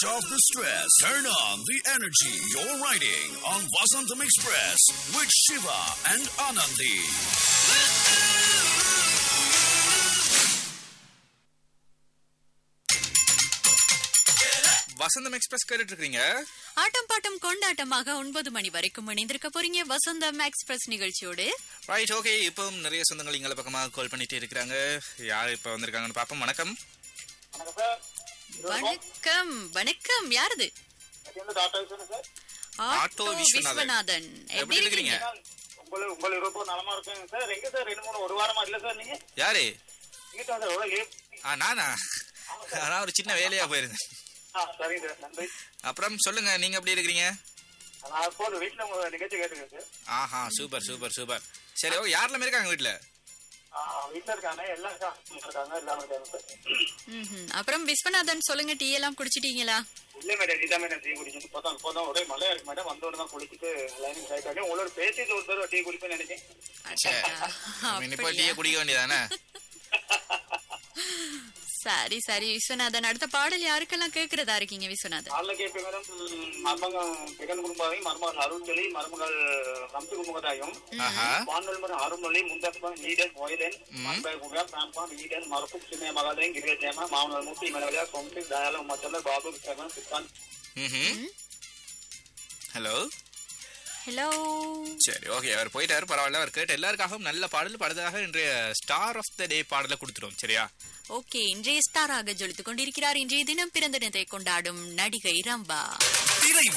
off the stress. Turn on the energy. You're riding on Vasantham Express with Shiva and Anandi. Vasantham express கேட்டுட்டு இருக்கீங்க ஆட்டம் bottom கொண்டாட்டமாக ஒன்பது மணி வரைக்கும் இணைந்திருக்க போறீங்க வசந்தம் எக்ஸ்பிரஸ் நிகழ்ச்சியோடு ரைட் ஓகே இப்போ நிறைய சொந்தங்கள் எங்களை பக்கமாக கால் பண்ணிட்டே இருக்கிறாங்க யார் இப்போ வந்திருக்காங்கன்னு பார்ப்போம் வணக்கம் வணக்கம் வணக்கம் யாரது ஆட்டோ ஆட்டோ விஸ்வநாதன். விஸ்வநாதன் எப்படி எப்படி இருக்கிறீங்க? இருக்கீங்க உங்களை உங்களை ரொம்ப நலமா இருக்கேங்க சார் எங்க சார் ரெண்டு மூணு ஒரு வாரமா இல்ல சார் நீங்க யாரு இங்கிட்ட வந்து எவ்வளவு லீவ் ஆ நானா நான் ஒரு சின்ன வேலையா போயிருந்தேன் ஆ சரிங்க சார் நன்றி அப்புறம் சொல்லுங்க நீங்க எப்படி இருக்கிறீங்க நான் இப்போ வீட்டுல உங்க நிகழ்ச்சி கேட்டுக்கேன் சார் ஆஹா சூப்பர் சூப்பர் சூப்பர் சரி ஓ யாரெல்லாம் இருக்காங்க வீட்ல ஆ, வீட்டுல இருக்காங்க எல்லாம் இருக்காங்க எல்லாம் இருக்காங்க சார் ம்ஹும். அப்புறம் விஸ்வநாதன் சொல்லுங்க டீ எல்லாம் குடிச்சிட்டீங்களா இல்ல மேடம் நீதான் மேடம் டீ குடிச்சிட்டு இப்போதான் இப்போதான் ஒரே மழையா இருக்கு மேடம் வந்தோட தான் குளிச்சுட்டு லைனிங் ஆயிட்டாங்க உங்களோட பேசிட்டு ஒரு தடவை டீ குடிப்பேன்னு நினைச்சேன் சரி இப்போ டீயை அப்படியா? குடிக்க வேண்டியதானே சரி சரி விஸ்வநாதன் அடுத்த பாடல் யாருக்கெல்லாம் கேக்குறதா இருக்கீங்க விஸ்வநாதன் நாளில் கேட்ப மேடம் மருமகள் ஜெகன் குடும்பாவையும் மருமகள் அருண்ஜலி மருமகள் ரம்சி குமுகதாயும் ஆஹா வான்வெல்மர் அருள்மொழி முந்தப்பன் ஈடன் ஒய்டன் மண்பாய் குகா பிராம்பான் ஈடன் மரப்பு சின்ன மகாதேன் கிரிஜேம மாவனர் மூர்த்தி மனவலியா சொம்பி தயாலம் மத்தல பாபு கிருஷ்ணன் சித்தான் ம் ஹலோ ஹலோ சரி ஓகே அவர் போயிட்டாரு பரவாயில்ல அவர் கேட்ட எல்லாருக்காகவும் நல்ல பாடல் படுதாக இன்றைய ஸ்டார் ஆஃப் த டே பாடலை கொடுத்துருவோம் சரியா ஓகே இன்றைய ஸ்டாராக ஜொலித்துக் கொண்டிருக்கிறார் இன்றைய தினம் பிறந்த தினத்தை கொண்டாடும் நடிகை ரம்பா திரை